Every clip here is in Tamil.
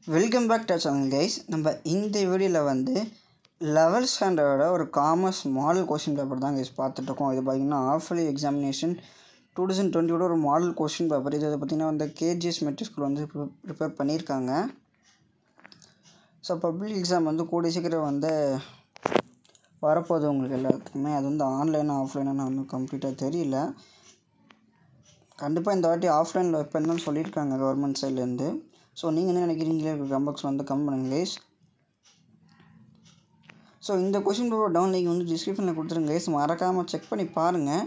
welcome back to channel guys நம்ம இந்த வீடியோவில் வந்து லெவல்த் ஸ்டாண்டர்டோட ஒரு காமர்ஸ் மாடல் கொஸ்டின் பேப்பர் தான் கைஸ் பார்த்துட்ருக்கோம் இது பார்த்திங்கன்னா ஆஃபலி எக்ஸாமினேஷன் டூ தௌசண்ட் டுவெண்ட்டியோட ஒரு மாடல் கொஸ்டின் பேப்பர் இது பார்த்திங்கன்னா வந்து கேஜிஎஸ் மெட்ரிக் ஸ்கூல் வந்து ப்ரிப்பேர் பண்ணியிருக்காங்க ஸோ பப்ளிக் எக்ஸாம் வந்து கூடிய சீக்கிரம் வந்து வரப்போகுது உங்களுக்கு எல்லாத்துக்குமே அது வந்து ஆன்லைன் ஆஃப்லைனாக ஒன்றும் கம்ப்ளீட்டாக தெரியல கண்டிப்பாக இந்த வாட்டி ஆஃப்லைனில் வைப்பேன்னு தான் சொல்லியிருக்காங்க கவர்மெண்ட் சைட்லேருந்து ஸோ நீங்கள் என்ன நினைக்கிறீங்களே கம்பக்ஸ் வந்து கம் பண்ணுங்க கைஸ் ஸோ இந்த கொஷின் பேப்பர் டவுன் லிங்க் வந்து டிஸ்கிரிப்ஷனில் கொடுத்துருங்க கைஸ் மறக்காமல் செக் பண்ணி பாருங்கள்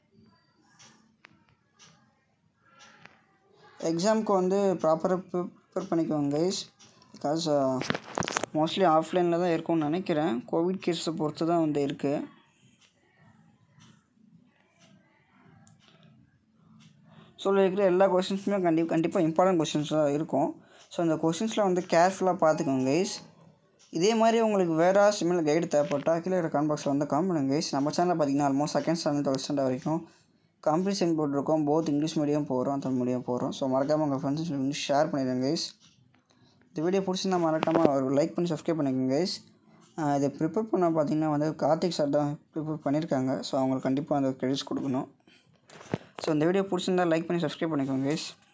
எக்ஸாமுக்கு வந்து ப்ராப்பராக ப்ரிப்பேர் பண்ணிக்கோங்க கைஸ் பிகாஸ் மோஸ்ட்லி ஆஃப்லைனில் தான் இருக்கும்னு நினைக்கிறேன் கோவிட் கேஸை பொறுத்து தான் வந்து இருக்குது சொல்லியிருக்கிற எல்லா கொஷின்ஸுமே கண்டி கண்டிப்பாக இம்பார்ட்டன்ட் கொஷின்ஸ் தான் இருக்கும் ஸோ இந்த கொஷின்ஸில் வந்து கேர்ஃபுல்லாக பார்த்துக்கோங்க கைஸ் இதே மாதிரி உங்களுக்கு வேறு சிமிலர் கைடு தேவைப்பட்டால் கீழே இருக்கிற கான் பாக்ஸில் வந்து கம் பண்ணுங்க கைஸ் நம்ம சேனலில் பார்த்தீங்கன்னா almost second standard third standard வரைக்கும் காம்படிஷன் போட்டிருக்கோம் போத் இங்கிலீஷ் மீடியம் போகிறோம் தமிழ் மீடியம் போகிறோம் ஸோ மறக்காமல் உங்கள் ஃப்ரெண்ட்ஸ் வந்து ஷேர் பண்ணிடுங்க கைஸ் இந்த வீடியோ பிடிச்சிருந்தா மறக்காமல் ஒரு லைக் பண்ணி சப்ஸ்கிரைப் பண்ணிக்கோங்க கைஸ் இதை ப்ரிப்பேர் பண்ண பார்த்தீங்கன்னா வந்து கார்த்திக் சார் தான் ப்ரிப்பேர் பண்ணியிருக்காங்க ஸோ அவங்களுக்கு கண்டிப்பாக அந்த கிரெடிட்ஸ் கொடுக்கணும் ஸோ இந்த வீடியோ பிடிச்சிருந்தா லைக் பண்ணி சப்ஸ்கிரைப் பண்ணிக்கோங்க கைஸ்